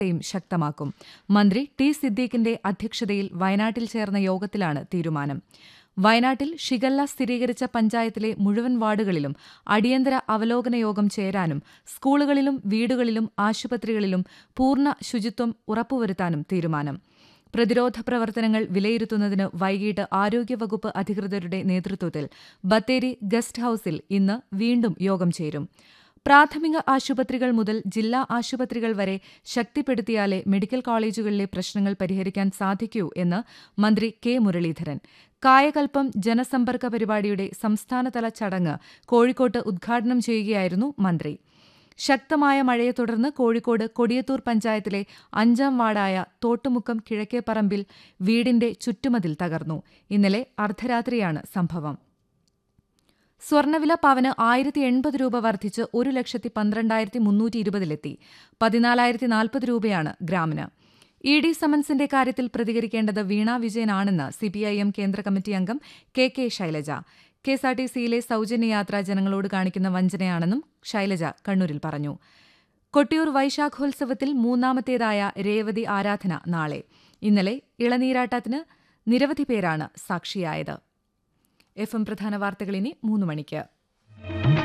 യും ശക്തമാക്കും മന്ത്രി ടി സിദ്ദീഖിന്റെ അധ്യക്ഷതയിൽ വയനാട്ടിൽ ചേർന്ന യോഗത്തിലാണ് തീരുമാനം വയനാട്ടിൽ ഷിഗല്ല സ്ഥിരീകരിച്ച പഞ്ചായത്തിലെ മുഴുവൻ വാർഡുകളിലും അടിയന്തര അവലോകന യോഗം ചേരാനും സ്കൂളുകളിലും വീടുകളിലും ആശുപത്രികളിലും പൂർണ്ണ ശുചിത്വം ഉറപ്പുവരുത്താനും തീരുമാനം പ്രതിരോധ പ്രവർത്തനങ്ങൾ വിലയിരുത്തുന്നതിന് വൈകിട്ട് ആരോഗ്യവകുപ്പ് അധികൃതരുടെ നേതൃത്വത്തിൽ ബത്തേരി ഗസ്റ്റ് ഹൌസിൽ ഇന്ന് വീണ്ടും യോഗം ചേരും പ്രാഥമിക ആശുപത്രികൾ മുതൽ ജില്ലാ ആശുപത്രികൾ വരെ ശക്തിപ്പെടുത്തിയാലേ മെഡിക്കൽ കോളേജുകളിലെ പ്രശ്നങ്ങൾ പരിഹരിക്കാൻ സാധിക്കൂ എന്ന് മന്ത്രി കെ മുരളീധരൻ കായകൽപ്പം ജനസമ്പർക്ക പരിപാടിയുടെ സംസ്ഥാനതല ചടങ്ങ് കോഴിക്കോട്ട് ഉദ്ഘാടനം ചെയ്യുകയായിരുന്നു മന്ത്രി ശക്തമായ മഴയെ തുടർന്ന് കോഴിക്കോട് കൊടിയത്തൂർ പഞ്ചായത്തിലെ അഞ്ചാം വാർഡായ തോട്ടുമുക്കം കിഴക്കേപ്പറമ്പിൽ വീടിന്റെ ചുറ്റുമതിൽ തകർന്നു ഇന്നലെ അർദ്ധരാത്രിയാണ് സംഭവം സ്വർണ്ണവില പവന് ആയിരത്തി എൺപത് രൂപ വർദ്ധിച്ച് ഒരു ലക്ഷത്തി പന്ത്രണ്ടായിരത്തി മുന്നൂറ്റി ഇരുപതിലെത്തി പതിനാലായിരത്തി നാൽപ്പത് രൂപയാണ് ഗ്രാമിന് ഇ ഡി സമൻസിന്റെ കാര്യത്തിൽ പ്രതികരിക്കേണ്ടത് വീണ വിജയനാണെന്ന് സിപിഐഎം കേന്ദ്ര കമ്മിറ്റി അംഗം കെ കെ ശൈലജ കെഎസ്ആർടിസിയിലെ സൌജന്യ യാത്ര ജനങ്ങളോട് കാണിക്കുന്ന വഞ്ചനയാണെന്നും ശൈലജ കണ്ണൂരിൽ പറഞ്ഞു കൊട്ടിയൂർ വൈശാഖോത്സവത്തിൽ മൂന്നാമത്തേതായ രേവതി ആരാധന നാളെ ഇന്നലെ ഇളനീരാട്ടത്തിന് നിരവധി പേരാണ് സാക്ഷിയായത് എഫ് എം പ്രധാന വാർത്തകൾ ഇനി മൂന്ന് മണിക്ക്